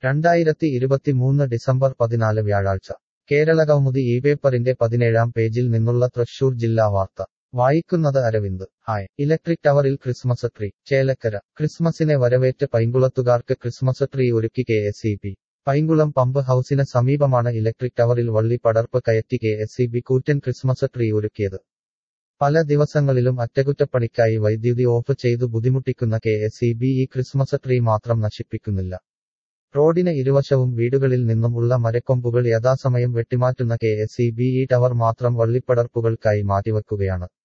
രണ്ടായിരത്തി ഇരുപത്തിമൂന്ന് ഡിസംബർ പതിനാല് വ്യാഴാഴ്ച കേരളകൗമുദി ഈ പേപ്പറിന്റെ പതിനേഴാം പേജിൽ നിന്നുള്ള തൃശൂർ ജില്ലാ വാർത്ത വായിക്കുന്നത് അരവിന്ദ് ഹായ് ഇലക്ട്രിക് ടവറിൽ ക്രിസ്മസ് ട്രീ ചേലക്കര ക്രിസ്മസിനെ വരവേറ്റ് പൈങ്കുളത്തുകാർക്ക് ക്രിസ്മസ് ട്രീ ഒരുക്കി K S E B Painkulam pump ഹൌസിന് സമീപമാണ് ഇലക്ട്രിക് ടവറിൽ വള്ളി പടർപ്പ് കയറ്റി കെ എസ് ഇ ബി കൂറ്റൻ ക്രിസ്മസ് ട്രീ ഒരുക്കിയത് പല ദിവസങ്ങളിലും അറ്റകുറ്റപ്പണിക്കായി വൈദ്യുതി ഓഫ് ചെയ്തു ബുദ്ധിമുട്ടിക്കുന്ന കെ എസ് ഇ ബി ഈ ക്രിസ്മസ് ട്രീ മാത്രം നശിപ്പിക്കുന്നില്ല റോഡിന് ഇരുവശവും വീടുകളിൽ നിന്നും ഉള്ള മരക്കൊമ്പുകൾ യഥാസമയം വെട്ടിമാറ്റുന്ന കെ എസ് ഇ ബി ഈ ടവർ മാത്രം വള്ളിപ്പടർപ്പുകൾക്കായി മാറ്റിവെക്കുകയാണ്